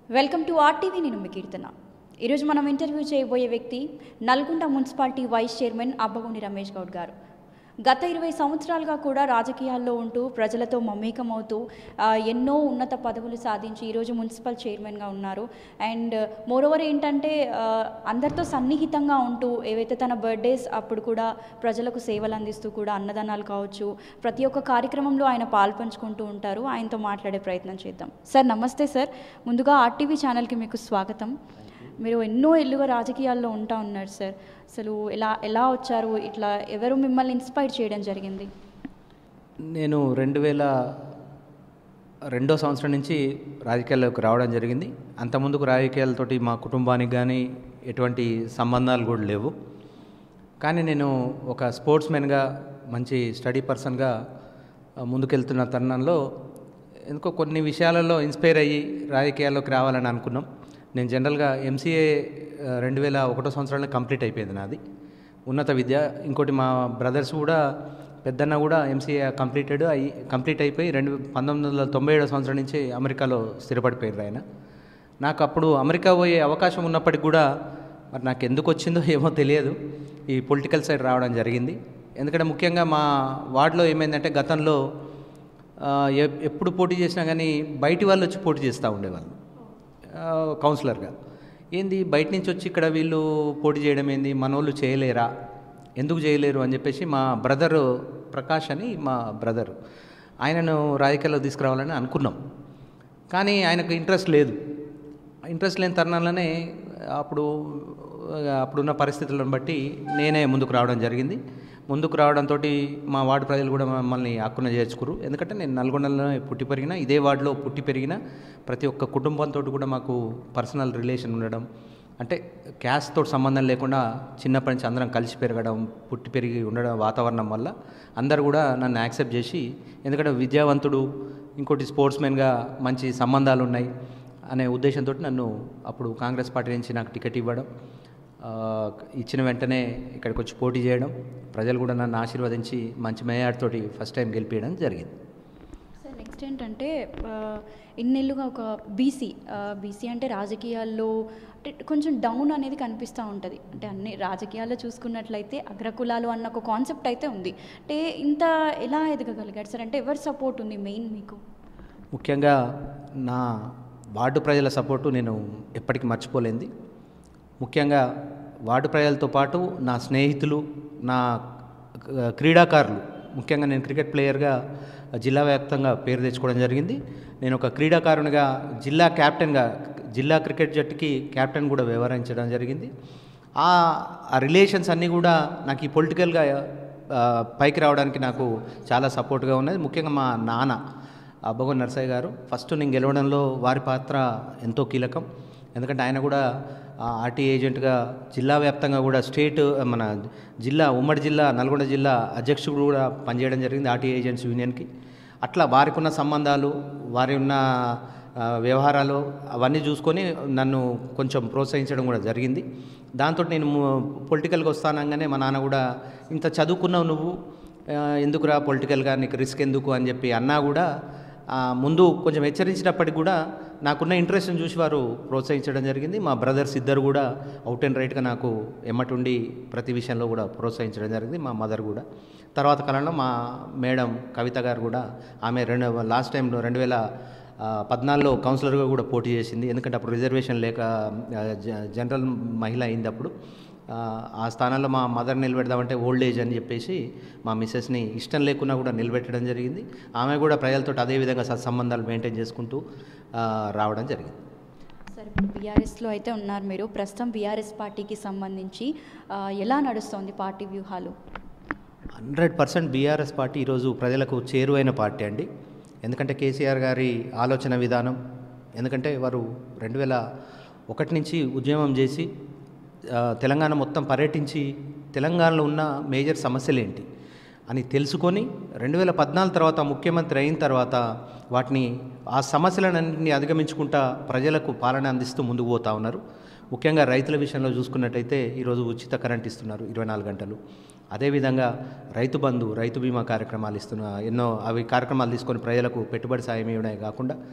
welcome to RTV నేను మీ కీర్తన ఈరోజు మనం ఇంటర్వ్యూ చేయబోయే వ్యక్తి Nalgonda municipality vice chairman Abbagoni Ramesh Goud గారు గత ఇరవై సంవత్సరాలుగా కూడా రాజకీయాల్లో ఉంటూ ప్రజలతో మమేకమవుతూ ఆ, ఎన్నో ఉన్నత పదవులు సాధించి ఈరోజు మున్సిపల్ చైర్మన్గా ఉన్నారు అండ్ మోరోవర్ ఏంటంటే ఆ, అందరితో సన్నిహితంగా ఉంటూ ఏవైతే తన బర్త్డేస్ అప్పుడు కూడా ప్రజలకు సేవలు అందిస్తూ కూడా అన్నదానాలు కావచ్చు ప్రతి ఒక్క కార్యక్రమంలో ఆయన పాల్పంచుకుంటూ ఉంటారు ఆయనతో మాట్లాడే ప్రయత్నం చేద్దాం సార్ నమస్తే సార్ ముందుగా ఆర్టీవీ ఛానల్కి మీకు స్వాగతం మీరు ఎన్నో ఏళ్ళుగా రాజకీయాల్లో ఉంటా ఉన్నారు సార్ అసలు ఎలా ఎలా వచ్చారు ఇట్లా ఎవరు మిమ్మల్ని ఇన్స్పైర్ చేయడం జరిగింది నేను రెండు వేల రెండో సంవత్సరం నుంచి రాజకీయాల్లోకి రావడం జరిగింది అంత ముందుకు రాజకీయాలతోటి మా కుటుంబానికి కానీ ఎటువంటి సంబంధాలు కూడా లేవు కానీ నేను ఒక స్పోర్ట్స్ మెన్గా మంచి స్టడీ పర్సన్గా ఆ, ముందుకెళ్తున్న తరుణంలో ఎందుకో కొన్ని విషయాలలో ఇన్స్పైర్ అయ్యి రాజకీయాల్లోకి రావాలని అనుకున్నాం నేను జనరల్గా ఎంసీఏ రెండు వేల ఒకటో సంవత్సరంలో కంప్లీట్ అయిపోయింది నాది ఉన్నత విద్య ఇంకోటి మా బ్రదర్స్ కూడా పెద్దన్న కూడా ఎంసీఏ కంప్లీటెడ్ అయ్యి కంప్లీట్ అయిపోయి రెండు పంతొమ్మిది వందల తొంభై ఏడో సంవత్సరం నుంచి అమెరికాలో స్థిరపడిపోయారు ఆయన నాకు అప్పుడు అమెరికా పోయే అవకాశం ఉన్నప్పటికి కూడా మరి నాకు ఎందుకు వచ్చిందో ఏమో తెలియదు ఈ పొలిటికల్ సైడ్ రావడం జరిగింది ఎందుకంటే ముఖ్యంగా మా వార్డులో ఏమైందంటే గతంలో ఆ, ఎప్- ఎప్పుడు పోటీ చేసినా కానీ బయటి వాళ్ళు వచ్చి పోటీ చేస్తూ ఉండేవాళ్ళు ఆ, కౌన్సిలర్గా ఏంది బయట నుంచి వచ్చి ఇక్కడ వీళ్ళు పోటీ చేయడం ఏంది మన వాళ్ళు చేయలేరా ఎందుకు చేయలేరు అని చెప్పేసి మా బ్రదరు ప్రకాష్ అని మా బ్రదరు ఆయనను రాజకీయాల్లో తీసుకురావాలని అనుకున్నాం కానీ ఆయనకు ఇంట్రెస్ట్ లేదు ఇంట్రెస్ట్ లేని తరుణంలోనే అప్పుడు అప్పుడున్న పరిస్థితులను బట్టి నేనే ముందుకు రావడం జరిగింది ముందుకు రావడంతో మా వార్డు ప్రజలు కూడా మమ్మల్ని హక్కున చేర్చుకురు ఎందుకంటే నేను నల్గొండలో పుట్టి పెరిగిన ఇదే వార్డులో పుట్టి పెరిగిన ప్రతి ఒక్క కుటుంబంతో కూడా మాకు పర్సనల్ రిలేషన్ ఉండడం అంటే క్యాస్ట్తో సంబంధం లేకుండా చిన్నప్పటి నుంచి అందరం కలిసి పెరగడం పుట్టి పెరిగి ఉండడం వాతావరణం వల్ల అందరు కూడా నన్ను యాక్సెప్ట్ చేసి ఎందుకంటే విద్యావంతుడు ఇంకోటి స్పోర్ట్స్ మెన్గా మంచి సంబంధాలు ఉన్నాయి అనే ఉద్దేశంతో నన్ను అప్పుడు కాంగ్రెస్ పార్టీ నుంచి నాకు టికెట్ ఇవ్వడం ఆ, ఇచ్చిన వెంటనే ఇక్కడికి వచ్చి పోటీ చేయడం ప్రజలు కూడా నన్ను ఆశీర్వదించి మంచి మేయాడుతోటి ఫస్ట్ టైం గెలిపించడం జరిగింది సార్ నెక్స్ట్ ఏంటంటే ఆ, ఇన్నేళ్ళుగా ఒక బీసీ బీసీ అంటే రాజకీయాల్లో అంటే కొంచెం డౌన్ అనేది కనిపిస్తూ ఉంటుంది అంటే అన్ని రాజకీయాల్లో చూసుకున్నట్లయితే అగ్రకులాలు అన్న ఒక కాన్సెప్ట్ అయితే ఉంది అంటే ఇంత ఎలా ఎదగగలిగాడు సార్ అంటే ఎవరి సపోర్ట్ ఉంది మెయిన్ మీకు ముఖ్యంగా నా వార్డు ప్రజల సపోర్టు నేను ఎప్పటికీ మర్చిపోలేంది ముఖ్యంగా వార్డు ప్రజలతో పాటు నా స్నేహితులు నా క- క్రీడాకారులు ముఖ్యంగా నేను క్రికెట్ ప్లేయర్గా జిల్లా వ్యాప్తంగా పేరు తెచ్చుకోవడం జరిగింది నేను ఒక క్రీడాకారునిగా జిల్లా క్యాప్టెన్గా జిల్లా క్రికెట్ జట్టుకి క్యాప్టెన్ కూడా వ్యవహరించడం జరిగింది ఆ ఆ రిలేషన్స్ అన్నీ కూడా నాకు ఈ పొలిటికల్గా ఆ, పైకి రావడానికి నాకు చాలా సపోర్ట్గా ఉన్నది ముఖ్యంగా మా నాన్న అబ్బగోని నరసయ్య గారు ఫస్ట్ నేను గెలవడంలో వారి పాత్ర ఎంతో కీలకం ఎందుకంటే ఆయన కూడా ఆర్టీ ఏజెంట్గా జిల్లా వ్యాప్తంగా కూడా స్టేట్ మన జిల్లా ఉమ్మడి జిల్లా నల్గొండ జిల్లా అధ్యక్షుడు కూడా పనిచేయడం జరిగింది ఆర్టీ ఏజెంట్స్ యూనియన్కి అట్లా వారికి ఉన్న సంబంధాలు వారి ఉన్న ఆ, వ్యవహారాలు అవన్నీ చూసుకొని నన్ను కొంచెం ప్రోత్సహించడం కూడా జరిగింది దాంతో నేను పొలిటికల్గా వస్తానంగానే మా నాన్న కూడా ఇంత చదువుకున్నావు నువ్వు ఆ, ఎందుకురా పొలిటికల్గా నీకు రిస్క్ ఎందుకు అని చెప్పి అన్నా కూడా ఆ, ముందు కొంచెం హెచ్చరించినప్పటికి కూడా నాకున్న ఇంట్రెస్ట్ని చూసి వారు ప్రోత్సహించడం జరిగింది మా బ్రదర్స్ ఇద్దరు కూడా అవుట్ అండ్ రైట్గా నాకు ఎమ్మటుండి ప్రతి విషయంలో కూడా ప్రోత్సహించడం జరిగింది మా మదర్ కూడా తర్వాత కాలంలో మా మేడం కవిత గారు కూడా ఆమె రెండు లాస్ట్ టైంలో రెండు వేల ఆ, పద్నాలుగులో కౌన్సిలర్గా కూడా పోటీ చేసింది ఎందుకంటే అప్పుడు రిజర్వేషన్ లేక ఆ, జ- జనరల్ మహిళ అయింది అప్పుడు ఆ, ఆ స్థానంలో మా మదర్ నిలబెడదామంటే ఓల్డ్ ఏజ్ అని చెప్పేసి మా మిస్సెస్ని ఇష్టం లేకున్నా కూడా నిలబెట్టడం జరిగింది ఆమె కూడా ప్రజలతో అదే విధంగా సత్సంబంధాలు మెయింటైన్ చేసుకుంటూ ఆ, రావడం జరిగింది సార్ ఇప్పుడు బీఆర్ఎస్లో అయితే ఉన్నారు మీరు ప్రస్తుతం బీఆర్ఎస్ పార్టీకి సంబంధించి ఆ, ఎలా నడుస్తోంది పార్టీ వ్యూహాలు హండ్రెడ్ పర్సెంట్ బీఆర్ఎస్ పార్టీ ఈరోజు ప్రజలకు చేరువైన పార్టీ అండి ఎందుకంటే కేసీఆర్ గారి ఆలోచన విధానం ఎందుకంటే వారు రెండు వేల ఒకటి నుంచి ఉద్యమం చేసి ఆ, తెలంగాణ మొత్తం పర్యటించి తెలంగాణలో ఉన్న మేజర్ సమస్యలు ఏంటి అని తెలుసుకొని రెండు వేల పద్నాలుగు తర్వాత ముఖ్యమంత్రి అయిన తర్వాత వాటిని ఆ సమస్యలన్నింటినీ అధిగమించుకుంటా ప్రజలకు పాలన అందిస్తూ ముందుకు పోతా ఉన్నారు ముఖ్యంగా రైతుల విషయంలో చూసుకున్నట్టయితే ఈరోజు ఉచిత కరెంట్ ఇస్తున్నారు ఇరవై నాలుగు గంటలు అదేవిధంగా రైతు బంధు రైతు బీమా కార్యక్రమాలు ఇస్తున్న ఎన్నో అవి కార్యక్రమాలు తీసుకొని ప్రజలకు పెట్టుబడి సాయం ఇవ్వడమే కాకుండా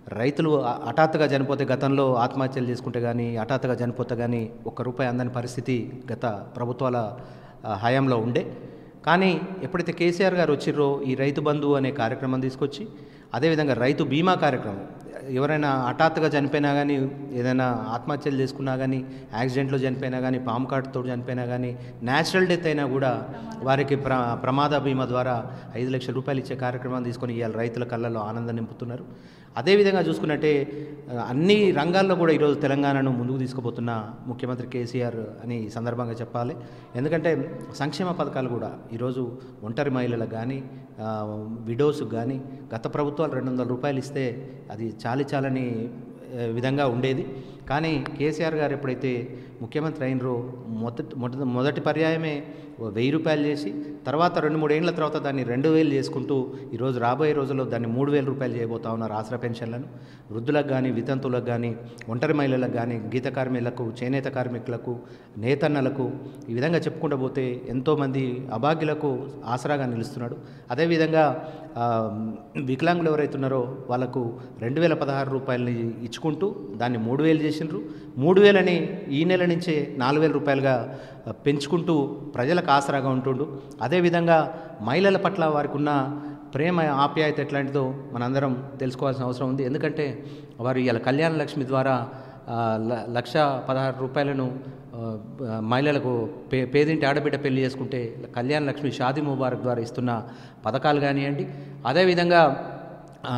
రైతులు హ- హఠాత్తుగా చనిపోతే గతంలో ఆత్మహత్యలు చేసుకుంటే కానీ హఠాత్తుగా చనిపోతే కానీ ఒక్క రూపాయి అందని పరిస్థితి గత ప్రభుత్వాల ఆ, హయాంలో ఉండే కానీ ఎప్పుడైతే కేసీఆర్ గారు వచ్చిర్రో ఈ రైతు బంధు అనే కార్యక్రమం తీసుకొచ్చి అదేవిధంగా రైతు బీమా కార్యక్రమం ఎవరైనా హఠాత్తుగా చనిపోయినా కానీ ఏదైనా ఆత్మహత్యలు చేసుకున్నా కానీ యాక్సిడెంట్లో చనిపోయినా కానీ పాము కాటుతో చనిపోయినా కానీ న్యాచురల్ డెత్ అయినా కూడా వారికి ప్ర ప్రమాద బీమా ద్వారా ఐదు లక్షల రూపాయలు ఇచ్చే కార్యక్రమాన్ని తీసుకొని ఇవాళ రైతుల కళ్ళలో ఆనందం నింపుతున్నారు అదేవిధంగా చూసుకున్నట్టే ఆ, అన్ని రంగాల్లో కూడా ఈరోజు తెలంగాణను ముందుకు తీసుకుపోతున్న ముఖ్యమంత్రి కేసీఆర్ అని ఈ సందర్భంగా చెప్పాలి ఎందుకంటే సంక్షేమ పథకాలు కూడా ఈరోజు ఒంటరి మహిళలకు కానీ విడోస్కి కానీ గత ప్రభుత్వాలు రెండు వందల రూపాయలు ఇస్తే అది చాలి చాలని ఆ, విధంగా ఉండేది కానీ కేసీఆర్ గారు ఎప్పుడైతే ముఖ్యమంత్రి అయినరో మొదటి మొదటి మొదటి పర్యాయమే ఓ వెయ్యి రూపాయలు చేసి తర్వాత రెండు మూడు ఏళ్ళ తర్వాత దాన్ని రెండు వేలు చేసుకుంటూ ఈరోజు రాబోయే రోజుల్లో దాన్ని మూడు వేల రూపాయలు చేయబోతా ఉన్నారు ఆసరా పెన్షన్లను వృద్ధులకు కానీ వితంతులకు కానీ ఒంటరి మహిళలకు కానీ గీత కార్మికులకు చేనేత కార్మికులకు నేతన్నలకు ఈ విధంగా చెప్పుకుంటూ పోతే ఎంతోమంది అభాగ్యులకు ఆసరాగా నిలుస్తున్నాడు అదేవిధంగా ఆ, వికలాంగులు ఎవరైతే ఉన్నారో వాళ్ళకు రెండు వేల పదహారు రూపాయలని ఇచ్చుకుంటూ దాన్ని మూడు వేలు చేసిండ్రు మూడు వేలని ఈ నెల నుంచే నాలుగు వేల రూపాయలుగా ఆ, పెంచుకుంటూ ప్రజలకు ఆసరాగా ఉంటుండు అదేవిధంగా మహిళల పట్ల వారికి ఉన్న ప్రేమ ఆప్యాయత ఎట్లాంటిదో మనందరం తెలుసుకోవాల్సిన అవసరం ఉంది ఎందుకంటే వారు ఇవాళ కళ్యాణ లక్ష్మి ద్వారా ఆ, ల- లక్ష పదహారు రూపాయలను ఆ, మహిళలకు పే పేదింటి ఆడబిడ్డ పెళ్లి చేసుకుంటే కళ్యాణ లక్ష్మి షాదీ ముబారక్ ద్వారా ఇస్తున్న పథకాలు కానివ్వండి అదేవిధంగా ఆ,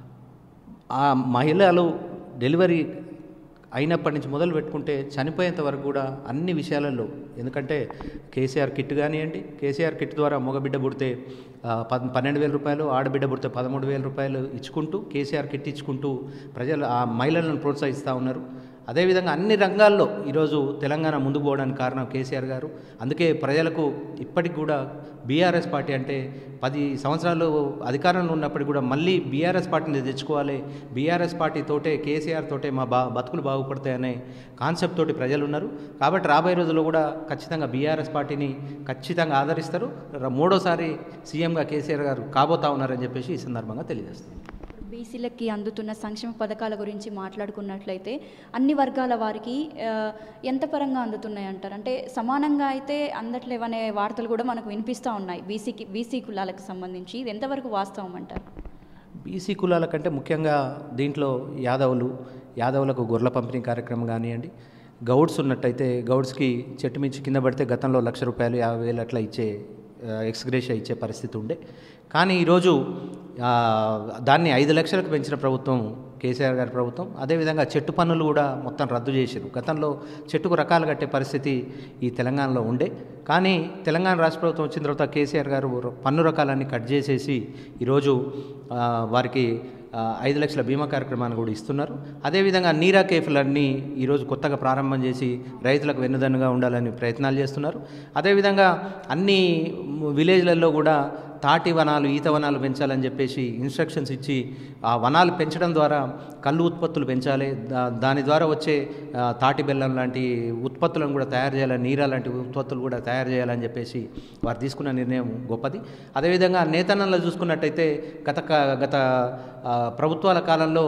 ఆ మహిళలు డెలివరీ అయినప్పటి నుంచి మొదలు పెట్టుకుంటే చనిపోయేంత వరకు కూడా అన్ని విషయాలలో ఎందుకంటే కేసీఆర్ కిట్ కానివ్వండి కేసీఆర్ కిట్ ద్వారా మగబిడ్డ పుడితే ఆ, పద్ పన్నెండు వేల రూపాయలు ఆడబిడ్డ పుడితే పదమూడు వేల రూపాయలు ఇచ్చుకుంటూ కేసీఆర్ కిట్ ఇచ్చుకుంటూ ప్రజలు ఆ మహిళలను ప్రోత్సహిస్తూ ఉన్నారు అదేవిధంగా అన్ని రంగాల్లో ఈరోజు తెలంగాణ ముందుకు పోవడానికి కారణం కేసీఆర్ గారు అందుకే ప్రజలకు ఇప్పటికి కూడా బీఆర్ఎస్ పార్టీ అంటే పది సంవత్సరాలు అధికారంలో ఉన్నప్పటికీ కూడా మళ్ళీ బీఆర్ఎస్ పార్టీని తెచ్చుకోవాలి బీఆర్ఎస్ పార్టీ తోటే కేసీఆర్ తోటే మా బా బతుకులు బాగుపడతాయనే కాన్సెప్ట్ తోటి ప్రజలు ఉన్నారు కాబట్టి రాబోయే రోజుల్లో కూడా ఖచ్చితంగా బీఆర్ఎస్ పార్టీని ఖచ్చితంగా ఆదరిస్తారు ర- మూడోసారి సీఎంగా కేసీఆర్ గారు కాబోతా ఉన్నారని చెప్పేసి ఈ సందర్భంగా తెలియజేస్తారు బీసీలకి అందుతున్న సంక్షేమ పథకాల గురించి మాట్లాడుకున్నట్లయితే అన్ని వర్గాల వారికి ఆ, ఎంత పరంగా అందుతున్నాయి అంటారు అంటే సమానంగా అయితే అందట్లేవనే వార్తలు కూడా మనకు వినిపిస్తూ ఉన్నాయి బీసీకి బీసీ కులాలకు సంబంధించి ఇది ఎంతవరకు వాస్తవం అంటారు బీసీ కులాల కంటే ముఖ్యంగా దీంట్లో యాదవులు యాదవులకు గొర్రెల పంపిణీ కార్యక్రమం కానివ్వండి గౌడ్స్ ఉన్నట్టయితే గౌడ్స్కి చెట్టు మించి కింద పడితే గతంలో లక్ష రూపాయలు యాభై వేలు అట్లా ఇచ్చే ఎక్స్గ్రేషియా ఇచ్చే పరిస్థితి ఉండే కానీ ఈరోజు ఆ, దాన్ని ఐదు లక్షలకు పెంచిన ప్రభుత్వం కేసీఆర్ గారి ప్రభుత్వం అదేవిధంగా చెట్టు పన్నులు కూడా మొత్తం రద్దు చేశారు గతంలో చెట్టుకు రకాలు కట్టే పరిస్థితి ఈ తెలంగాణలో ఉండే కానీ తెలంగాణ రాష్ట్ర ప్రభుత్వం వచ్చిన తర్వాత కేసీఆర్ గారు పన్ను రకాలన్నీ కట్ చేసేసి ఈరోజు ఆ, వారికి ఆ, ఐదు లక్షల బీమా కార్యక్రమాన్ని కూడా ఇస్తున్నారు అదేవిధంగా నీరా కేఫ్లన్నీ ఈరోజు కొత్తగా ప్రారంభం చేసి రైతులకు వెన్నుదన్నుగా ఉండాలని ప్రయత్నాలు చేస్తున్నారు అదేవిధంగా అన్ని విలేజ్లలో కూడా తాటి వనాలు ఈత వనాలు పెంచాలని చెప్పేసి ఇన్స్ట్రక్షన్స్ ఇచ్చి ఆ వనాలు పెంచడం ద్వారా కళ్ళు ఉత్పత్తులు పెంచాలి దా దాని ద్వారా వచ్చే ఆ, తాటి బెల్లం లాంటి ఉత్పత్తులను కూడా తయారు చేయాలని నీరా లాంటి ఉత్పత్తులు కూడా తయారు చేయాలని చెప్పేసి వారు తీసుకున్న నిర్ణయం గొప్పది అదేవిధంగా నేతన్నలో చూసుకున్నట్టయితే గత క- గత ఆ, ప్రభుత్వాల కాలంలో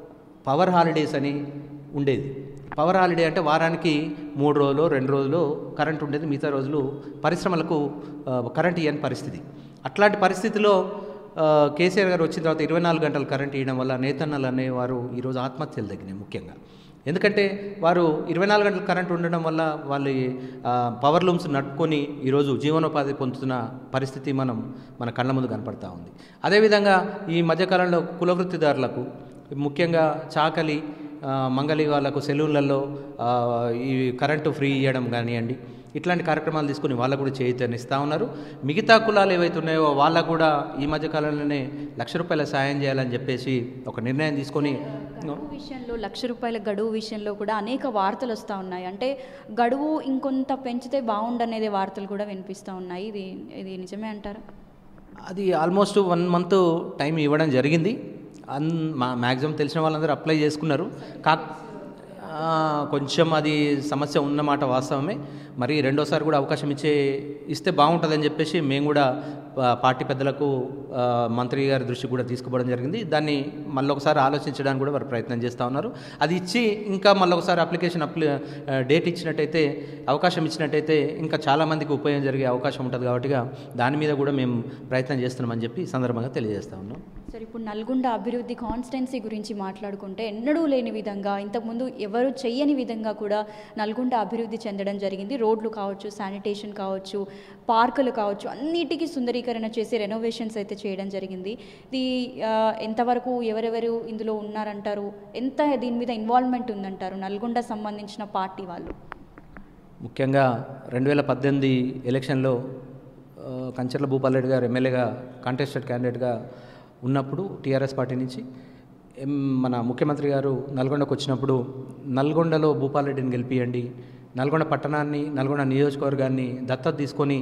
పవర్ హాలిడేస్ అని ఉండేది పవర్ హాలిడే అంటే వారానికి మూడు రోజులు రెండు రోజులు కరెంట్ ఉండేది మిగతా రోజులు పరిశ్రమలకు ఆ, కరెంట్ ఇవ్వని పరిస్థితి అట్లాంటి పరిస్థితిలో ఆ, కేసీఆర్ గారు వచ్చిన తర్వాత ఇరవై నాలుగు గంటలు కరెంట్ ఇవ్వడం వల్ల నేతన్నలు అనేవారు ఈరోజు ఆత్మహత్యలు తగ్గినాయి ముఖ్యంగా ఎందుకంటే వారు ఇరవై నాలుగు గంటలు కరెంట్ ఉండడం వల్ల వాళ్ళు ఆ, పవర్ లూమ్స్ నట్టుకొని ఈరోజు జీవనోపాధి పొందుతున్న పరిస్థితి మనం మన కళ్ళ ముందు కనపడతా ఉంది అదేవిధంగా ఈ మధ్యకాలంలో కుల వృత్తిదారులకు ముఖ్యంగా చాకలి ఆ, మంగలి వాళ్ళకు సెలూన్లలో ఆ, ఈ కరెంటు ఫ్రీ ఇవ్వడం కానివ్వండి ఇట్లాంటి కార్యక్రమాలు తీసుకుని వాళ్ళకు కూడా చైతన్యనిస్తూ ఉన్నారు మిగతా కులాలు ఏవైతే ఉన్నాయో వాళ్ళకు కూడా ఈ మధ్య కాలంలోనే లక్ష రూపాయల సాయం చేయాలని చెప్పేసి ఒక నిర్ణయం తీసుకొని గడువు విషయంలో లక్ష రూపాయల గడువు విషయంలో కూడా అనేక వార్తలు వస్తూ ఉన్నాయి అంటే గడువు ఇంకొంత పెంచితే బాగుండనేది వార్తలు కూడా వినిపిస్తూ ఉన్నాయి ఇది ఇది నిజమే అంటారా అది ఆల్మోస్ట్ వన్ మంత్ టైం ఇవ్వడం జరిగింది అన్ మా మ్యాక్సిమం తెలిసిన వాళ్ళందరూ అప్లై చేసుకున్నారు కా ఆ, కొంచెం అది సమస్య ఉన్నమాట వాస్తవమే మరి రెండోసారి కూడా అవకాశం ఇచ్చే ఇస్తే బాగుంటుందని చెప్పేసి మేము కూడా పా- పార్టీ పెద్దలకు ఆ, మంత్రి గారి దృష్టికి కూడా తీసుకుపోవడం జరిగింది దాన్ని మళ్ళీ ఒకసారి ఆలోచించడానికి కూడా వారు ప్రయత్నం చేస్తూ ఉన్నారు అది ఇచ్చి ఇంకా మళ్ళీ ఒకసారి అప్లికేషన్ అప్లి ఆ, డేట్ ఇచ్చినట్టయితే అవకాశం ఇచ్చినట్టయితే ఇంకా చాలామందికి ఉపయోగం జరిగే అవకాశం ఉంటుంది కాబట్టిగా దాని మీద కూడా మేము ప్రయత్నం చేస్తున్నామని చెప్పి ఈ సందర్భంగా తెలియజేస్తా ఉన్నాం సార్ ఇప్పుడు నల్గొండ అభివృద్ధి కాన్స్టెన్సీ గురించి మాట్లాడుకుంటే ఎన్నడూ లేని విధంగా ఇంతకుముందు ఎవరు చెయ్యని విధంగా కూడా నల్గొండ అభివృద్ధి చెందడం జరిగింది రోడ్లు కావచ్చు శానిటేషన్ కావచ్చు పార్కులు కావచ్చు అన్నిటికీ సుందరీకరణ చేసి రెనోవేషన్స్ అయితే చేయడం జరిగింది ఇది ఆ, ఎంతవరకు ఎవరెవరు ఇందులో ఉన్నారంటారు ఎంత దీని మీద ఇన్వాల్వ్మెంట్ ఉందంటారు నల్గొండ సంబంధించిన పార్టీ వాళ్ళు ముఖ్యంగా రెండు వేల పద్దెనిమిది ఎలక్షన్లో ఆ, కంచర్ల భూపాల్ రెడ్డి గారు ఎమ్మెల్యేగా కాంటెస్టెడ్ క్యాండిడేట్గా ఉన్నప్పుడు టీఆర్ఎస్ పార్టీ నుంచి ఎం, మన ముఖ్యమంత్రి గారు నల్గొండకు వచ్చినప్పుడు నల్గొండలో భూపాల్ రెడ్డిని గెలిపియండి నల్గొండ పట్టణాన్ని నల్గొండ నియోజకవర్గాన్ని దత్తత తీసుకొని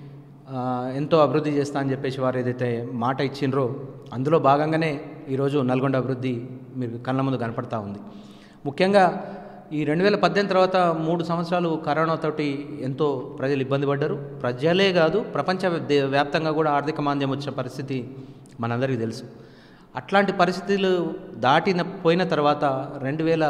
ఆ, ఎంతో అభివృద్ధి చేస్తా అని చెప్పేసి వారు ఏదైతే మాట ఇచ్చిండ్రో అందులో భాగంగానే ఈరోజు నల్గొండ అభివృద్ధి మీరు కళ్ళ ముందు కనపడతా ఉంది ముఖ్యంగా ఈ రెండు వేల పద్దెనిమిది తర్వాత మూడు సంవత్సరాలు కరోనాతోటి ఎంతో ప్రజలు ఇబ్బంది పడ్డారు ప్రజలే కాదు ప్రపంచ దే- వ్యాప్తంగా కూడా ఆర్థిక మాంద్యం వచ్చిన పరిస్థితి మనందరికీ తెలుసు అట్లాంటి పరిస్థితులు దాటిన పోయిన తర్వాత రెండు వేల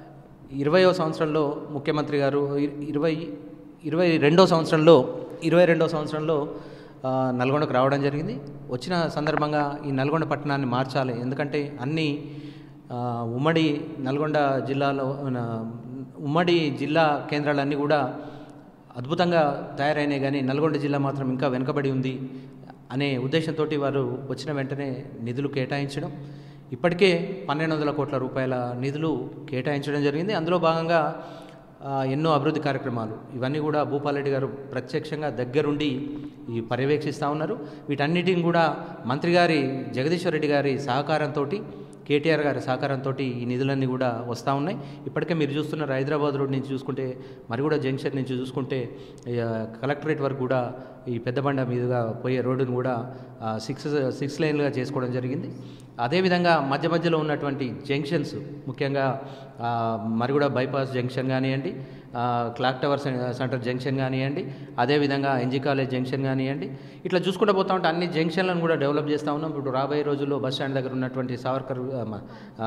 ఇరవయో సంవత్సరంలో ముఖ్యమంత్రి గారు ఇ- ఇరవై ఇరవై రెండో సంవత్సరంలో ఇరవై రెండో సంవత్సరంలో ఆ, నల్గొండకు రావడం జరిగింది వచ్చిన సందర్భంగా ఈ నల్గొండ పట్టణాన్ని మార్చాలి ఎందుకంటే అన్ని ఆ, ఉమ్మడి నల్గొండ జిల్లాలో ఆ, ఉమ్మడి జిల్లా కేంద్రాలన్నీ కూడా అద్భుతంగా తయారైనాయి కానీ నల్గొండ జిల్లా మాత్రం ఇంకా వెనుకబడి ఉంది అనే ఉద్దేశంతో వారు వచ్చిన వెంటనే నిధులు కేటాయించడం ఇప్పటికే పన్నెండు వందల కోట్ల రూపాయల నిధులు కేటాయించడం జరిగింది అందులో భాగంగా ఆ, ఎన్నో అభివృద్ధి కార్యక్రమాలు ఇవన్నీ కూడా భూపాలరెడ్డి గారు ప్రత్యక్షంగా దగ్గరుండి ఈ పర్యవేక్షిస్తూ ఉన్నారు వీటన్నిటిని కూడా మంత్రి గారి జగదీశ్వర్ రెడ్డి గారి సహకారంతో కేటీఆర్ గారి సహకారంతో ఈ నిధులన్నీ కూడా వస్తూ ఉన్నాయి ఇప్పటికే మీరు చూస్తున్నారు హైదరాబాద్ రోడ్ నుంచి చూసుకుంటే మరి కూడా జంక్షన్ నుంచి చూసుకుంటే ఇక కలెక్టరేట్ వరకు కూడా ఈ పెద్దబండ మీదుగా పోయే రోడ్డును కూడా ఆ, సిక్స్ సిక్స్ లైన్లుగా చేసుకోవడం జరిగింది అదేవిధంగా మధ్య మధ్యలో ఉన్నటువంటి జంక్షన్స్ ముఖ్యంగా ఆ, మరిగూడ బైపాస్ జంక్షన్ కానివ్వండి ఆ, క్లాక్ టవర్ సెం- సెంటర్ జంక్షన్ కానివ్వండి అదేవిధంగా ఎన్జీ కాలేజ్ జంక్షన్ కానివ్వండి ఇట్లా చూసుకుంటూ పోతా ఉంటే అన్ని జంక్షన్లను కూడా డెవలప్ చేస్తూ ఉన్నాం ఇప్పుడు రాబోయే రోజుల్లో బస్ స్టాండ్ దగ్గర ఉన్నటువంటి సావర్కర్ ఆ, మ-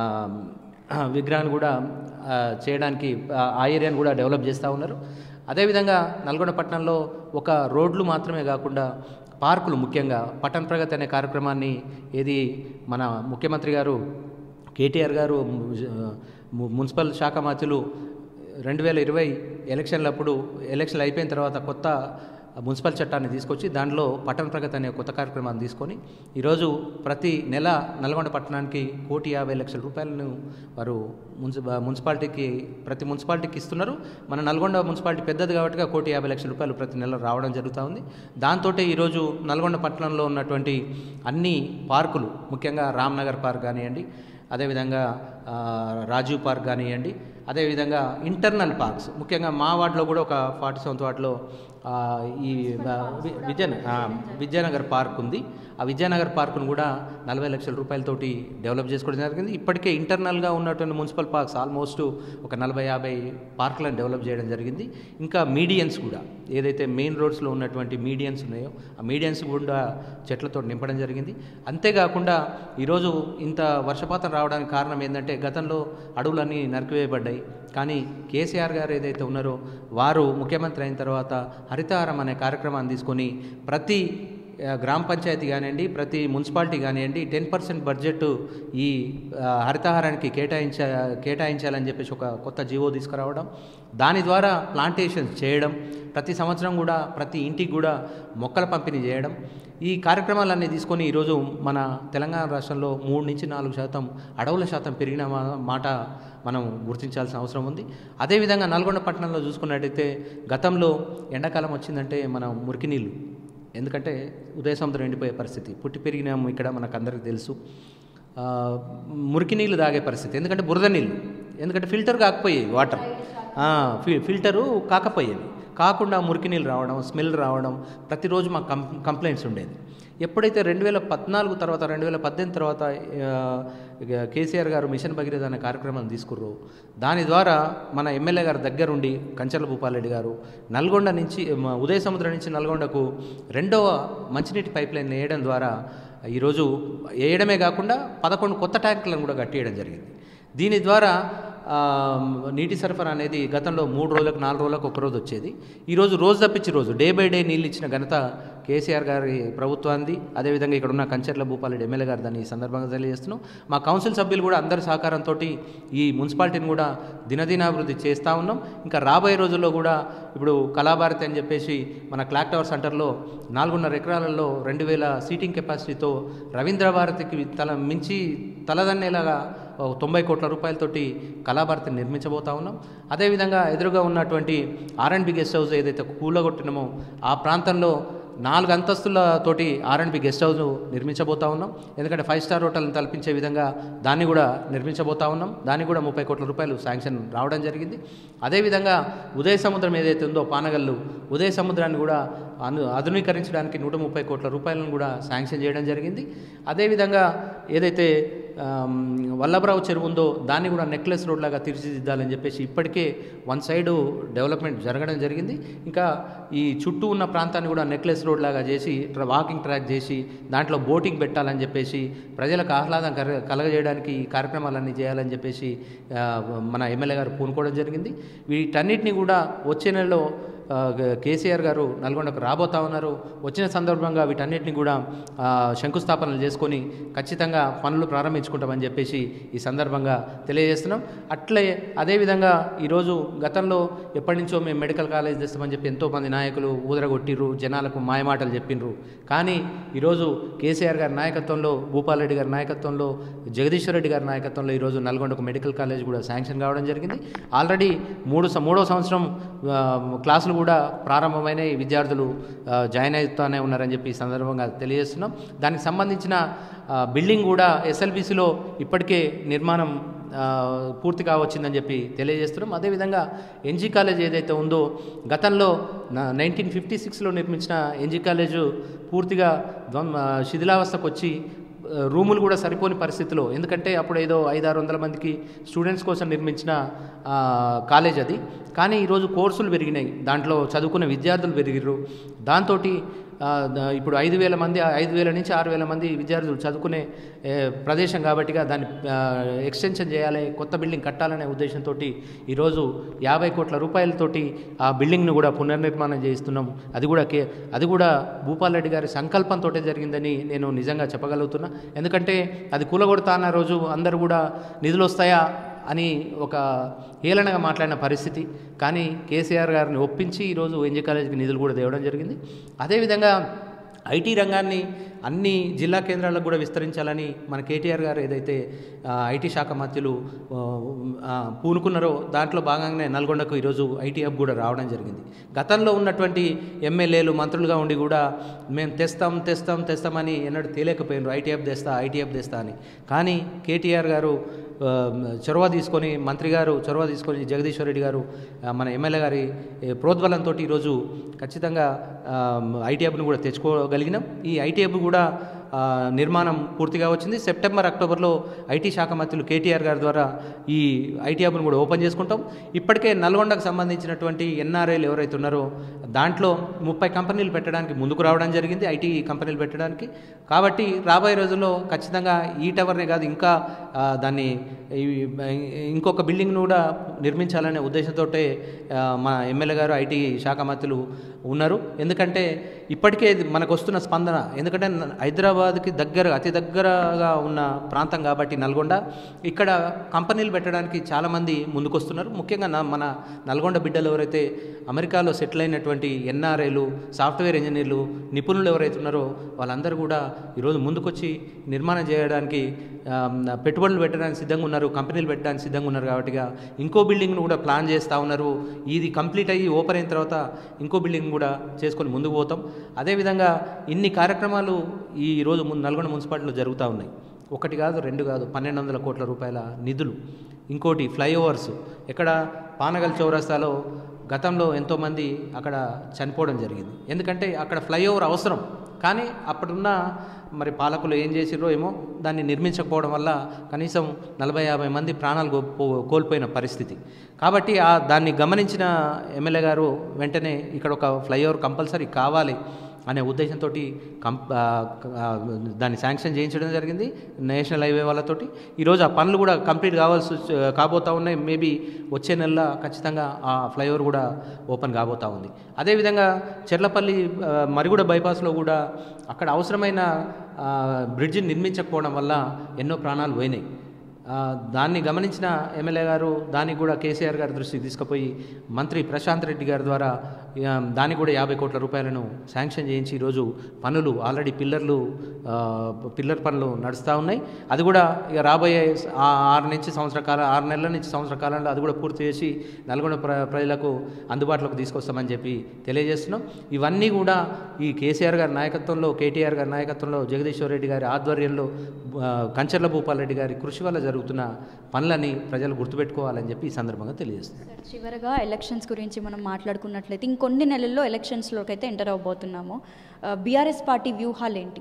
ఆ, విగ్రహాన్ని కూడా ఆ, చేయడానికి ఆ, ఆ ఏరియాను కూడా డెవలప్ చేస్తూ ఉన్నారు అదేవిధంగా నల్గొండ పట్టణంలో ఒక రోడ్లు మాత్రమే కాకుండా పార్కులు ముఖ్యంగా పట్టణ ప్రగతి అనే కార్యక్రమాన్ని ఏది మన ముఖ్యమంత్రి గారు కేటీఆర్ గారు ము- మున్సిపల్ శాఖ మంత్రులు రెండు వేల ఇరవై ఎలక్షన్లప్పుడు ఎలక్షన్లు అయిపోయిన తర్వాత కొత్త మున్సిపల్ చట్టాన్ని తీసుకొచ్చి దానిలో పట్టణ ప్రగతి అనే కొత్త కార్యక్రమాన్ని తీసుకొని ఈరోజు ప్రతి నెల నల్గొండ పట్టణానికి కోటి యాభై లక్షల రూపాయలను వారు మున్సి మున్సిపాలిటీకి ప్రతి మున్సిపాలిటీకి ఇస్తున్నారు మన నల్గొండ మున్సిపాలిటీ పెద్దది కాబట్టి కోటి యాభై లక్షల రూపాయలు ప్రతి నెల రావడం జరుగుతూ ఉంది దాంతో ఈరోజు నల్గొండ పట్టణంలో ఉన్నటువంటి అన్ని పార్కులు ముఖ్యంగా రామ్నగర్ పార్క్ కానివ్వండి అదేవిధంగా ఆ, రాజీవ్ పార్క్ కానివ్వండి అదేవిధంగా ఇంటర్నల్ పార్క్స్ ముఖ్యంగా మా వార్డులో కూడా ఒక ఫార్టీ సెవెంత్ వార్డులో ఆ, ఈ ఆ, వి- విజయన ఆ, విద్యానగర్ పార్క్ ఉంది ఆ విద్యానగర్ పార్కును కూడా నలభై లక్షల రూపాయలతోటి డెవలప్ చేసుకోవడం జరిగింది ఇప్పటికే ఇంటర్నల్గా ఉన్నటువంటి మున్సిపల్ పార్క్స్ ఆల్మోస్ట్ ఒక నలభై యాభై పార్కులను డెవలప్ చేయడం జరిగింది ఇంకా మీడియన్స్ కూడా ఏదైతే మెయిన్ రోడ్స్లో ఉన్నటువంటి మీడియన్స్ ఉన్నాయో ఆ మీడియన్స్ కూడా చెట్లతో నింపడం జరిగింది అంతేకాకుండా ఈరోజు ఇంత వర్షపాతం రావడానికి కారణం ఏంటంటే గతంలో అడవులన్నీ నరికివేయబడ్డాయి కానీ కేసీఆర్ గారు ఏదైతే ఉన్నారో వారు ముఖ్యమంత్రి అయిన తర్వాత హరితహారం అనే కార్యక్రమాన్ని తీసుకొని ప్రతి ఆ, గ్రామ పంచాయతీ కానివ్వండి ప్రతి మున్సిపాలిటీ కానివ్వండి టెన్ పర్సెంట్ బడ్జెట్ ఈ ఆ, హరితహారానికి కేటాయించ కేటాయించాలని చెప్పేసి ఒక కొత్త జీవో తీసుకురావడం దాని ద్వారా ప్లాంటేషన్స్ చేయడం ప్రతి సంవత్సరం కూడా ప్రతి ఇంటికి కూడా మొక్కల పంపిణీ చేయడం ఈ కార్యక్రమాలన్నీ తీసుకొని ఈరోజు మన తెలంగాణ రాష్ట్రంలో మూడు నుంచి నాలుగు శాతం అడవుల శాతం పెరిగిన మా- మాట మనం గుర్తించాల్సిన అవసరం ఉంది అదేవిధంగా నల్గొండ పట్టణంలో చూసుకున్నట్టయితే గతంలో ఎండాకాలం వచ్చిందంటే మనం మురికి నీళ్ళు ఎందుకంటే ఉదయ సముద్రం ఎండిపోయే పరిస్థితి పుట్టి పెరిగినాము ఇక్కడ మనకు అందరికీ తెలుసు ఆ, మురికి నీళ్ళు తాగే పరిస్థితి ఎందుకంటే బురద నీళ్ళు ఎందుకంటే ఫిల్టర్ కాకపోయేవి వాటర్ ఆ, ఫి ఫిల్టరు కాకపోయేవి కాకుండా మురికి నీళ్ళు రావడం స్మెల్ రావడం ప్రతిరోజు మాకు కం కంప్లైంట్స్ ఉండేది ఎప్పుడైతే రెండు వేల పద్నాలుగు తర్వాత రెండు వేల పద్దెనిమిది తర్వాత ఆ, ఇక కేసీఆర్ గారు మిషన్ భగీరథ అనే కార్యక్రమం తీసుకుర్రు దాని ద్వారా మన ఎమ్మెల్యే గారి దగ్గరుండి కంచర్ల భూపాలరెడ్డి గారు నల్గొండ నుంచి మ, ఉదయ సముద్రం నుంచి నల్గొండకు రెండవ మంచినీటి పైప్ లైన్ వేయడం ద్వారా ఈరోజు వేయడమే కాకుండా పదకొండు కొత్త ట్యాంకులను కూడా కట్టేయడం జరిగింది దీని ద్వారా ఆ, నీటి సరఫరా అనేది గతంలో మూడు రోజులకు నాలుగు రోజులకు ఒక రోజు వచ్చేది ఈరోజు రోజు తప్పించి రోజు డే బై డే నీళ్ళు ఇచ్చిన ఘనత కేసీఆర్ గారి ప్రభుత్వాన్ని అదేవిధంగా ఇక్కడ ఉన్న కంచర్ల భూపాలరెడ్డి ఎమ్మెల్యే గారు దాన్ని ఈ సందర్భంగా తెలియజేస్తున్నాం మా కౌన్సిల్ సభ్యులు కూడా అందరి సహకారంతో ఈ మున్సిపాలిటీని కూడా దినదినాభివృద్ధి చేస్తూ ఉన్నాం ఇంకా రాబోయే రోజుల్లో కూడా ఇప్పుడు కళాభారతి అని చెప్పేసి మన క్లాక్ టవర్ సెంటర్లో నాలుగున్నర ఎకరాలలో రెండు వేల సీటింగ్ కెపాసిటీతో రవీంద్ర భారతికి తల మించి తలదన్నేలాగా ఓ తొంభై కోట్ల రూపాయలతోటి కళాభారతిని నిర్మించబోతా ఉన్నాం అదేవిధంగా ఎదురుగా ఉన్నటువంటి R and B guest house ఏదైతే కూలగొట్టినామో ఆ ప్రాంతంలో నాలుగు అంతస్తుల తోటి R and B guest house నిర్మించబోతా ఉన్నాం ఎందుకంటే ఫైవ్ స్టార్ హోటల్ని తలపించే విధంగా దాన్ని కూడా నిర్మించబోతా ఉన్నాం దానికి కూడా ముప్పై కోట్ల రూపాయలు శాంక్షన్ రావడం జరిగింది అదేవిధంగా ఉదయ సముద్రం ఏదైతే ఉందో పానగల్లు ఉదయ సముద్రాన్ని కూడా అను ఆధునీకరించడానికి నూట ముప్పై కోట్ల రూపాయలను కూడా శాంక్షన్ చేయడం జరిగింది అదేవిధంగా ఏదైతే ఆమ్, వల్లభరావు చెరువు ఉందో దాన్ని కూడా నెక్లెస్ రోడ్ లాగా తీర్చిదిద్దాలని చెప్పేసి ఇప్పటికే వన్ సైడు డెవలప్మెంట్ జరగడం జరిగింది ఇంకా ఈ చుట్టూ ఉన్న ప్రాంతాన్ని కూడా నెక్లెస్ రోడ్ లాగా చేసి ట్ర- వాకింగ్ ట్రాక్ చేసి దాంట్లో బోటింగ్ పెట్టాలని చెప్పేసి ప్రజలకు ఆహ్లాదం కల కలగజేయడానికి ఈ కార్యక్రమాలన్నీ చేయాలని చెప్పేసి ఆ, మన ఎమ్మెల్యే గారు పూనుకోవడం జరిగింది వీటన్నిటిని కూడా వచ్చే నెలలో ఆ, గ- కేసీఆర్ గారు నల్గొండకు రాబోతా ఉన్నారు వచ్చిన సందర్భంగా వీటన్నిటిని కూడా ఆ, శంకుస్థాపనలు చేసుకొని ఖచ్చితంగా పనులు ప్రారంభించుకుంటామని చెప్పేసి ఈ సందర్భంగా తెలియజేస్తున్నాం అట్లే అదేవిధంగా ఈరోజు గతంలో ఎప్పటి నుంచో మేము మెడికల్ కాలేజ్ తెస్తామని చెప్పి ఎంతోమంది నాయకులు ఊదరగొట్టిర్రు జనాలకు మాయమాటలు చెప్పిండ్రు కానీ ఈరోజు కేసీఆర్ గారి నాయకత్వంలో భూపాలరెడ్డి గారి నాయకత్వంలో జగదీశ్వర్ రెడ్డి గారి నాయకత్వంలో ఈరోజు నల్గొండకు మెడికల్ కాలేజ్ కూడా శాంక్షన్ కావడం జరిగింది ఆల్రెడీ మూడు సం- మూడో సంవత్సరం ఆ, క్లాసులు కూడా ప్రారంభమైన విద్యార్థులు ఆ, జాయిన్ అవుతానే ఉన్నారని చెప్పి ఈ సందర్భంగా తెలియజేస్తున్నాం దానికి సంబంధించిన ఆ, బిల్డింగ్ కూడా ఎస్ఎల్బిసిలో ఇప్పటికే నిర్మాణం ఆ, పూర్తి కావచ్చిందని చెప్పి తెలియజేస్తున్నాం అదేవిధంగా ఎన్జీ కాలేజ్ ఏదైతే ఉందో గతంలో నైన్టీన్ ఫిఫ్టీ సిక్స్లో నిర్మించిన ఎన్జీ కాలేజు పూర్తిగా ధ్వం ఆ, శిథిలావస్థకు వచ్చి ఆ, రూములు కూడా సరిపోని పరిస్థితిలో ఎందుకంటే అప్పుడు ఏదో ఐదారు వందల మందికి స్టూడెంట్స్ కోసం నిర్మించిన ఆ, కాలేజ్ అది కానీ ఈరోజు కోర్సులు పెరిగినాయి దాంట్లో చదువుకున్న విద్యార్థులు పెరిగిర్రు దాంతో ఇప్పుడు ఐదు వేల మంది ఐదు వేల నుంచి ఆరు వేల మంది విద్యార్థులు చదువుకునే ఏ, ప్రదేశం కాబట్టిగా దాన్ని ఆ, ఎక్స్టెన్షన్ చేయాలి కొత్త బిల్డింగ్ కట్టాలనే ఉద్దేశంతో ఈరోజు యాభై కోట్ల రూపాయలతోటి ఆ బిల్డింగ్ను కూడా పునర్నిర్మాణం చేయిస్తున్నాం అది కూడా కే అది కూడా భూపాల్ రెడ్డి గారి సంకల్పంతో జరిగిందని నేను నిజంగా చెప్పగలుగుతున్నా ఎందుకంటే అది కూలగొడతా అన్న రోజు అందరూ కూడా నిధులు వస్తాయా అని ఒక హేళనగా మాట్లాడిన పరిస్థితి కానీ కేసీఆర్ గారిని ఒప్పించి ఈరోజు ఎన్జీ కాలేజీకి నిధులు కూడా తేవడం జరిగింది అదేవిధంగా ఐటీ రంగాన్ని అన్ని జిల్లా కేంద్రాలకు కూడా విస్తరించాలని మన కేటీఆర్ గారు ఏదైతే ఆ, ఐటీ శాఖ మంత్రులు ఆ, ఆ, పూనుకున్నారో దాంట్లో భాగంగానే నల్గొండకు ఈరోజు ఐటీ హబ్ కూడా రావడం జరిగింది గతంలో ఉన్నటువంటి ఎమ్మెల్యేలు మంత్రులుగా ఉండి కూడా మేము తెస్తాం తెస్తాం తెస్తామని ఎన్నడూ తేలేకపోయినారు ఐటీ హబ్ తెస్తా ఐటీ హబ్ తెస్తా అని కానీ కేటీఆర్ గారు ఆ, చొరవ తీసుకొని మంత్రి గారు చొరవ తీసుకొని జగదీశ్వర్ రెడ్డి గారు ఆ, మన ఎమ్మెల్యే గారి ఏ, ప్రోద్బలంతో ఈరోజు ఖచ్చితంగా ఐటీ హబ్ను కూడా తెచ్చుకోగలిగినాం ఈ ఐటీ హబ్ కూడా ఆ, నిర్మాణం పూర్తిగా వచ్చింది సెప్టెంబర్ అక్టోబర్లో ఐటీ శాఖ మంత్రులు కేటీఆర్ గారి ద్వారా ఈ ఐటీ హబ్ను కూడా ఓపెన్ చేసుకుంటాం ఇప్పటికే నల్గొండకు సంబంధించినటువంటి ఎన్ఆర్ఐలు ఎవరైతే ఉన్నారో దాంట్లో ముప్పై కంపెనీలు పెట్టడానికి ముందుకు రావడం జరిగింది ఐటీ కంపెనీలు పెట్టడానికి కాబట్టి రాబోయే రోజుల్లో ఖచ్చితంగా ఈ టవర్నే కాదు ఇంకా ఆ, దాన్ని ఈ- ఇంకొక బిల్డింగ్ను కూడా నిర్మించాలనే ఉద్దేశంతో మా ఎమ్మెల్యే గారు ఐటీ శాఖ మంత్రులు ఉన్నారు ఎందుకంటే ఇప్పటికే ఇది మనకు వస్తున్న స్పందన ఎందుకంటే న- హైదరాబాద్కి దగ్గర అతి దగ్గరగా ఉన్న ప్రాంతం కాబట్టి నల్గొండ ఇక్కడ కంపెనీలు పెట్టడానికి చాలామంది ముందుకొస్తున్నారు ముఖ్యంగా నా మన నల్గొండ బిడ్డలు ఎవరైతే అమెరికాలో సెటిల్ అయినటువంటి ఎన్ఆర్ఐలు సాఫ్ట్వేర్ ఇంజనీర్లు నిపుణులు ఎవరైతే ఉన్నారో వాళ్ళందరూ కూడా ఈరోజు ముందుకొచ్చి నిర్మాణం చేయడానికి ఆ, పెట్టుబడులు పెట్టడానికి సిద్ధంగా ఉన్నారు కంపెనీలు పెట్టడానికి సిద్ధంగా ఉన్నారు కాబట్టిగా ఇంకో బిల్డింగ్ను కూడా ప్లాన్ చేస్తూ ఉన్నారు ఇది కంప్లీట్ అయ్యి ఓపెన్ అయిన తర్వాత ఇంకో బిల్డింగ్ కూడా చేసుకొని ముందుకు పోతాం అదేవిధంగా ఇన్ని కార్యక్రమాలు ఈ రోజు ముందు నల్గొండ మున్సిపాలిటీలో జరుగుతూ ఉన్నాయి ఒకటి కాదు రెండు కాదు పన్నెండు వందల కోట్ల రూపాయల నిధులు ఇంకోటి ఫ్లైఓవర్స్ ఎక్కడ పానగల్ చౌరస్తాలో గతంలో ఎంతోమంది అక్కడ చనిపోవడం జరిగింది ఎందుకంటే అక్కడ ఫ్లైఓవర్ అవసరం కానీ అప్పుడున్న మరి పాలకులు ఏం చేసిరో ఏమో దాన్ని నిర్మించకపోవడం వల్ల కనీసం నలభై యాభై మంది ప్రాణాలు కో- పో- కోల్పోయిన పరిస్థితి కాబట్టి ఆ దాన్ని గమనించిన ఎమ్మెల్యే గారు వెంటనే ఇక్కడ ఒక ఫ్లైఓవర్ కంపల్సరీ కావాలి అనే ఉద్దేశంతో కం ఆ, ఆ, దాన్ని శాంక్షన్ చేయించడం జరిగింది నేషనల్ హైవే వాళ్ళతోటి ఈరోజు ఆ పనులు కూడా కంప్లీట్ కావాల్సి వచ్చి- కాబోతా ఉన్నాయి మేబీ వచ్చే నెలలో ఖచ్చితంగా ఆ ఫ్లైఓవర్ కూడా ఓపెన్ కాబోతా ఉంది అదేవిధంగా చెర్లపల్లి ఆ, మరిగూడ బైపాస్లో కూడా అక్కడ అవసరమైన ఆ, బ్రిడ్జిని నిర్మించకపోవడం వల్ల ఎన్నో ప్రాణాలు పోయినాయి ఆ, దాన్ని గమనించిన ఎమ్మెల్యే గారు దానికి కూడా కేసీఆర్ గారి దృష్టికి తీసుకుపోయి మంత్రి ప్రశాంత్ రెడ్డి గారి ద్వారా ఆ, దానికి కూడా యాభై కోట్ల రూపాయలను శాంక్షన్ చేయించి ఈరోజు పనులు ఆల్రెడీ పిల్లర్లు ఆ, పిల్లర్ పనులు నడుస్తూ ఉన్నాయి అది కూడా ఇక రాబోయే స- ఆ ఆరు నుంచి సంవత్సర కాలం ఆరు నెలల నుంచి సంవత్సర కాలంలో అది కూడా పూర్తి చేసి నల్గొండ ప్ర ప్రజలకు అందుబాటులోకి తీసుకొస్తామని చెప్పి తెలియజేస్తున్నాం ఇవన్నీ కూడా ఈ కేసీఆర్ గారి నాయకత్వంలో కేటీఆర్ గారి నాయకత్వంలో జగదీశ్వర్ రెడ్డి గారి ఆధ్వర్యంలో ఆ, కంచర్ల భూపాల్ రెడ్డి గారి కృషి వల్ల జరుగుతున్న పనులని ప్రజలు గుర్తుపెట్టుకోవాలని చెప్పి ఈ సందర్భంగా తెలియజేస్తున్నాం సార్ చివరగా ఎలక్షన్స్ గురించి మనం మాట్లాడుకున్నట్లయితే ఇంకొన్ని నెలల్లో ఎలక్షన్స్లోకి అయితే ఎంటర్ అవబోతున్నాము బీఆర్ఎస్ పార్టీ వ్యూహాలు ఏంటి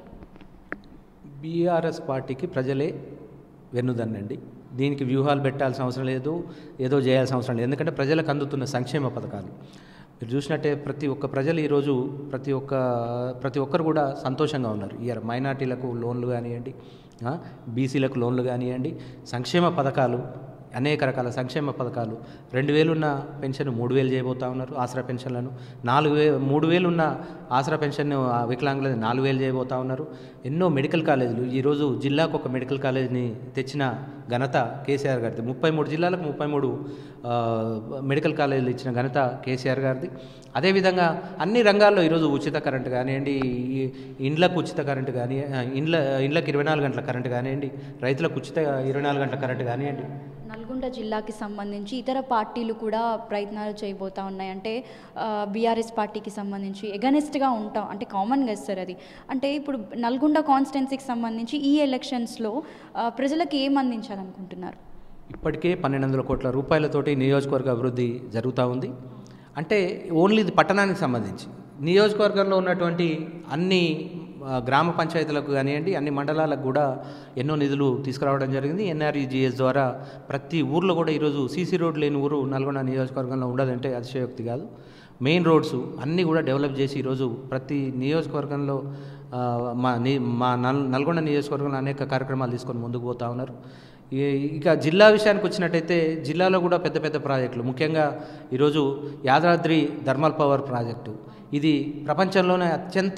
బీఆర్ఎస్ పార్టీకి ప్రజలే వెన్నుదన్నండి దీనికి వ్యూహాలు పెట్టాల్సిన అవసరం లేదు ఏదో చేయాల్సిన అవసరం లేదు ఎందుకంటే ప్రజలకు అందుతున్న సంక్షేమ పథకాలు మీరు చూసినట్టే ప్రతి ఒక్క ప్రజలు ఈరోజు ప్రతి ఒక్క ప్రతి ఒక్కరు కూడా సంతోషంగా ఉన్నారు ఇయర్ మైనార్టీలకు లోన్లు కానివ్వండి ఆ, బీసీలకు లోన్లు కానివ్వండి సంక్షేమ పథకాలు అనేక రకాల సంక్షేమ పథకాలు రెండు వేలున్న పెన్షన్ మూడు వేలు చేయబోతా ఉన్నారు ఆసరా పెన్షన్లను నాలుగు వే మూడు వేలు ఉన్న ఆసరా పెన్షన్ ఆ వికలాంగులని నాలుగు వేలు చేయబోతా ఉన్నారు ఎన్నో మెడికల్ కాలేజీలు ఈరోజు జిల్లాకు ఒక మెడికల్ కాలేజీని తెచ్చిన ఘనత కేసీఆర్ గారిది ముప్పై మూడు జిల్లాలకు ముప్పై మూడు ఆ, మెడికల్ కాలేజీలు ఇచ్చిన ఘనత కేసీఆర్ గారిది అదేవిధంగా అన్ని రంగాల్లో ఈరోజు ఉచిత కరెంటు కానివ్వండి ఈ ఇండ్లకు ఉచిత కరెంటు కానీ ఆ, ఇండ్ల ఇండ్లకు ఇరవై నాలుగు గంటల కరెంటు కానివ్వండి రైతులకు ఉచిత ఇరవై నాలుగు గంటల కరెంటు కానివ్వండి నల్గొండ జిల్లాకి సంబంధించి ఇతర పార్టీలు కూడా ప్రయత్నాలు చేయబోతా ఉన్నాయి అంటే బీఆర్ఎస్ పార్టీకి సంబంధించి ఎగనెస్ట్గా ఉంటాం అంటే కామన్గా సార్ అది అంటే ఇప్పుడు నల్గొండ కాన్స్టిట్యున్సీకి సంబంధించి ఈ ఎలక్షన్స్లో ఆ, ప్రజలకు ఏం అందించాలనుకుంటున్నారు ఇప్పటికే పన్నెండు వందల కోట్ల రూపాయలతోటి నియోజకవర్గ అభివృద్ధి జరుగుతూ ఉంది అంటే ఓన్లీ ఇది పట్టణానికి సంబంధించి నియోజకవర్గంలో ఉన్నటువంటి అన్ని ఆ, గ్రామ పంచాయతీలకు కానివ్వండి అన్ని మండలాలకు కూడా ఎన్నో నిధులు తీసుకురావడం జరిగింది ఎన్ఆర్ఈజిఎస్ ద్వారా ప్రతి ఊర్లో కూడా ఈరోజు సీసీ రోడ్ లేని ఊరు నల్గొండ నియోజకవర్గంలో ఉండదంటే అతిశయోక్తి కాదు మెయిన్ రోడ్స్ అన్నీ కూడా డెవలప్ చేసి ఈరోజు ప్రతి నియోజకవర్గంలో ఆ, మా ని మా నల్ నల్గొండ నియోజకవర్గంలో అనేక కార్యక్రమాలు తీసుకొని ముందుకు పోతా ఉన్నారు ఈ- ఇక జిల్లా విషయానికి వచ్చినట్టయితే జిల్లాలో కూడా పెద్ద పెద్ద ప్రాజెక్టులు ముఖ్యంగా ఈరోజు యాదాద్రి థర్మల్ పవర్ ప్రాజెక్టు ఇది ప్రపంచంలోనే అత్యంత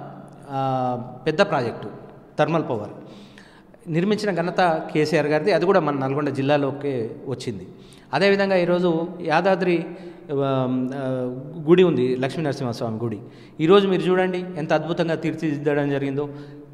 ఆ, పెద్ద ప్రాజెక్టు థర్మల్ పవర్ నిర్మించిన ఘనత కేసీఆర్ గారిది అది కూడా మన నల్గొండ జిల్లాలోకే వచ్చింది అదేవిధంగా ఈరోజు యాదాద్రి ఆ, ఆ, గుడి ఉంది లక్ష్మీ నరసింహస్వామి గుడి ఈరోజు మీరు చూడండి ఎంత అద్భుతంగా తీర్చిదిద్దడం జరిగిందో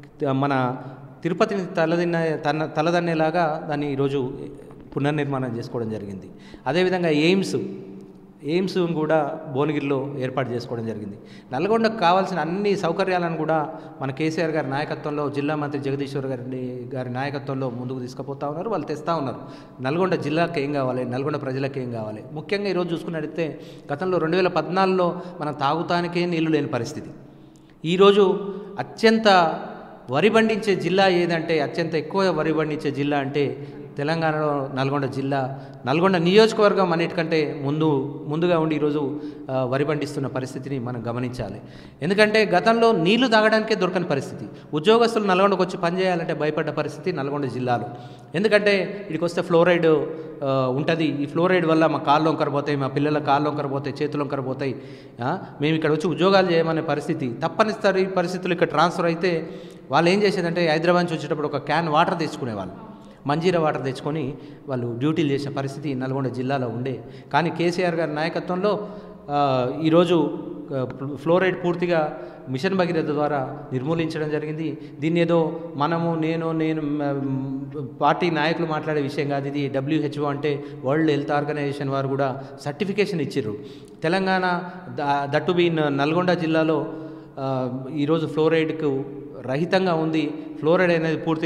మన తిరుపతిని తలదిన్న తన తలదన్నేలాగా దాన్ని ఈరోజు పునర్నిర్మాణం చేసుకోవడం జరిగింది అదేవిధంగా ఎయిమ్స్ ఎయిమ్స్ కూడా భువనగిరిలో ఏర్పాటు చేసుకోవడం జరిగింది నల్గొండకు కావాల్సిన అన్ని సౌకర్యాలను కూడా మన కేసీఆర్ గారి నాయకత్వంలో జిల్లా మంత్రి జగదీశ్వర్ గారి గారి నాయకత్వంలో ముందుకు తీసుకుపోతా ఉన్నారు వాళ్ళు తెస్తూ ఉన్నారు నల్గొండ జిల్లాకి ఏం కావాలి నల్గొండ ప్రజలకు ఏం కావాలి ముఖ్యంగా ఈరోజు చూసుకున్నట్టయితే గతంలో రెండు వేల పద్నాలుగులో మనం తాగుతానికే నీళ్లు లేని పరిస్థితి ఈరోజు అత్యంత వరి పండించే జిల్లా ఏదంటే అత్యంత ఎక్కువ వరి పండించే జిల్లా అంటే తెలంగాణలో నల్గొండ జిల్లా నల్గొండ నియోజకవర్గం అన్నిటికంటే ముందు ముందుగా ఉండి ఈరోజు ఆ, వరి పండిస్తున్న పరిస్థితిని మనం గమనించాలి ఎందుకంటే గతంలో నీళ్లు తాగడానికే దొరకని పరిస్థితి ఉద్యోగస్తులు నల్గొండకు వచ్చి పనిచేయాలంటే భయపడ్డ పరిస్థితి నల్గొండ జిల్లాలో ఎందుకంటే ఇక్కడికి వస్తే ఫ్లోరైడ్ ఆ, ఉంటుంది ఈ ఫ్లోరైడ్ వల్ల మా కాళ్ళు వంకరపోతాయి మా పిల్లల కాళ్ళు వంకరపోతాయి చేతులు వంకరపోతాయి ఆ, మేము ఇక్కడ వచ్చి ఉద్యోగాలు చేయమనే పరిస్థితి తప్పనిసరి పరిస్థితులు ఇక్కడ ట్రాన్స్ఫర్ అయితే వాళ్ళు ఏం చేసేదంటే హైదరాబాద్ నుంచి వచ్చేటప్పుడు ఒక క్యాన్ వాటర్ తెచ్చుకునేవాళ్ళు మంజీరా వాటర్ తెచ్చుకొని వాళ్ళు డ్యూటీలు చేసిన పరిస్థితి నల్గొండ జిల్లాలో ఉండే కానీ కేసీఆర్ గారి నాయకత్వంలో ఆ, ఈరోజు ఆ, ఫ్లోరైడ్ పూర్తిగా మిషన్ భగీరథ ద్వారా నిర్మూలించడం జరిగింది దీన్ని ఏదో మనము నేను నేను మ్, పార్టీ నాయకులు మాట్లాడే విషయం కాదు ఇది డబ్ల్యూహెచ్ఓ అంటే వరల్డ్ హెల్త్ ఆర్గనైజేషన్ వారు కూడా సర్టిఫికేషన్ ఇచ్చిర్రు తెలంగాణ ద- దట్టు బి నల్గొండ జిల్లాలో ఆ, ఈరోజు ఫ్లోరైడ్కు రహితంగా ఉంది ఫ్లోరైడ్ అనేది పూర్తిగా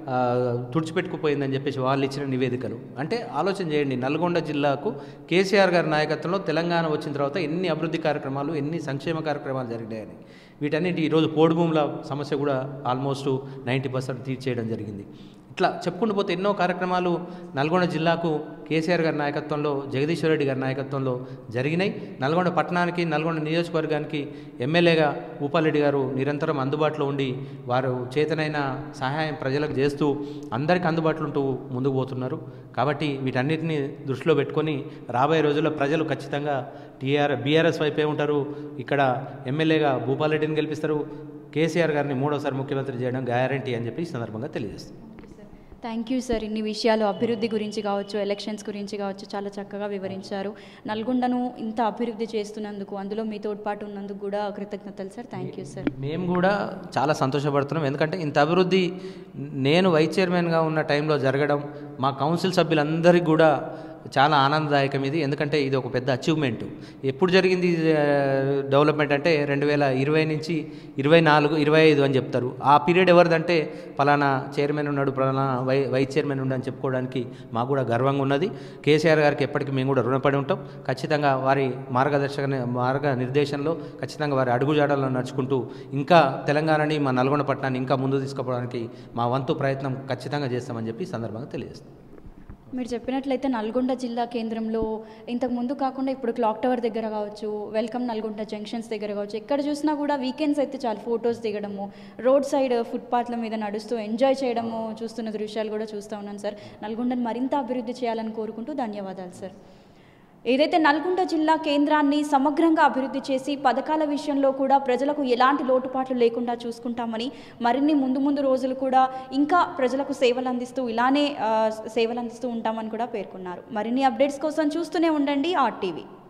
ఆ, తుడిచిపెట్టుకుపోయిందని చెప్పేసి వాళ్ళు ఇచ్చిన నివేదికలు అంటే ఆలోచన చేయండి నల్గొండ జిల్లాకు కేసీఆర్ గారి నాయకత్వంలో తెలంగాణ వచ్చిన తర్వాత ఎన్ని అభివృద్ధి కార్యక్రమాలు ఎన్ని సంక్షేమ కార్యక్రమాలు జరిగినాయని వీటన్నిటి ఈరోజు పోడు భూముల సమస్య కూడా ఆల్మోస్ట్ నైంటీ పర్సెంట్ తీర్చేయడం జరిగింది ఇట్లా చెప్పుకుంటూ పోతే ఎన్నో కార్యక్రమాలు నల్గొండ జిల్లాకు కేసీఆర్ గారి నాయకత్వంలో జగదీశ్వర్ రెడ్డి గారి నాయకత్వంలో జరిగినాయి నల్గొండ పట్టణానికి నల్గొండ నియోజకవర్గానికి ఎమ్మెల్యేగా భూపాలరెడ్డి గారు నిరంతరం అందుబాటులో ఉండి వారు చేతనైన సహాయం ప్రజలకు చేస్తూ అందరికీ అందుబాటులో ఉంటూ ముందుకు పోతున్నారు కాబట్టి వీటన్నిటిని దృష్టిలో పెట్టుకొని రాబోయే రోజుల్లో ప్రజలు ఖచ్చితంగా టీఆర్ బీఆర్ఎస్ వైపే ఉంటారు ఇక్కడ ఎమ్మెల్యేగా భూపాలరెడ్డిని గెలిపిస్తారు కేసీఆర్ గారిని మూడోసారి ముఖ్యమంత్రి చేయడం గ్యారంటీ అని చెప్పి ఈ సందర్భంగా తెలియజేస్తుంది థ్యాంక్ యూ సార్ ఇన్ని విషయాలు అభివృద్ధి గురించి కావచ్చు ఎలక్షన్స్ గురించి కావచ్చు చాలా చక్కగా వివరించారు నల్గొండను ఇంత అభివృద్ధి చేస్తున్నందుకు అందులో మీ తోడ్పాటు ఉన్నందుకు కూడా కృతజ్ఞతలు సార్ థ్యాంక్ యూ సార్ మేము కూడా చాలా సంతోషపడుతున్నాం ఎందుకంటే ఇంత అభివృద్ధి నేను వైస్ చైర్మన్గా ఉన్న టైంలో జరగడం మా కౌన్సిల్ సభ్యులందరికీ కూడా చాలా ఆనందదాయకం ఇది ఎందుకంటే ఇది ఒక పెద్ద అచీవ్మెంట్ ఎప్పుడు జరిగింది ఇది, ఆ, డెవలప్మెంట్ అంటే రెండు వేల ఇరవై నుంచి ఇరవై నాలుగు ఇరవై ఐదు అని చెప్తారు ఆ పీరియడ్ ఎవరిదంటే ఫలానా చైర్మన్ ఉన్నాడు ఫలానా వై వైస్ చైర్మన్ ఉన్నాడు అని చెప్పుకోవడానికి మాకు కూడా గర్వంగా ఉన్నది కేసీఆర్ గారికి ఎప్పటికీ మేము కూడా రుణపడి ఉంటాం ఖచ్చితంగా వారి మార్గదర్శక మార్గ నిర్దేశంలో ఖచ్చితంగా వారి అడుగుజాడల్లో నడుచుకుంటూ ఇంకా తెలంగాణని మా నల్గొండ పట్టణాన్ని ఇంకా ముందు తీసుకుపోవడానికి మా వంతు ప్రయత్నం ఖచ్చితంగా చేస్తామని చెప్పి ఈ సందర్భంగా తెలియజేస్తాం మీరు చెప్పినట్లయితే నల్గొండ జిల్లా కేంద్రంలో ఇంతకు ముందు కాకుండా ఇప్పుడు క్లాక్ టవర్ దగ్గర కావచ్చు వెల్కమ్ నల్గొండ జంక్షన్స్ దగ్గర కావచ్చు ఎక్కడ చూసినా కూడా వీకెండ్స్ అయితే చాలా ఫొటోస్ దిగడము రోడ్ సైడ్ ఫుట్పాత్ల మీద నడుస్తూ ఎంజాయ్ చేయడము చూస్తున్న దృశ్యాలు కూడా చూస్తూ ఉన్నాను సార్ నల్గొండను మరింత అభివృద్ధి చేయాలని కోరుకుంటూ ధన్యవాదాలు సార్ ఏదైతే నల్గొండ జిల్లా కేంద్రాన్ని సమగ్రంగా అభివృద్ధి చేసి పథకాల విషయంలో కూడా ప్రజలకు ఎలాంటి లోటుపాట్లు లేకుండా చూసుకుంటామని మరిన్ని ముందు ముందు రోజులు కూడా ఇంకా ప్రజలకు సేవలు అందిస్తూ ఇలానే ఆ, సేవలు అందిస్తూ ఉంటామని కూడా పేర్కొన్నారు మరిన్ని అప్డేట్స్ కోసం చూస్తూనే ఉండండి ఆర్టీవీ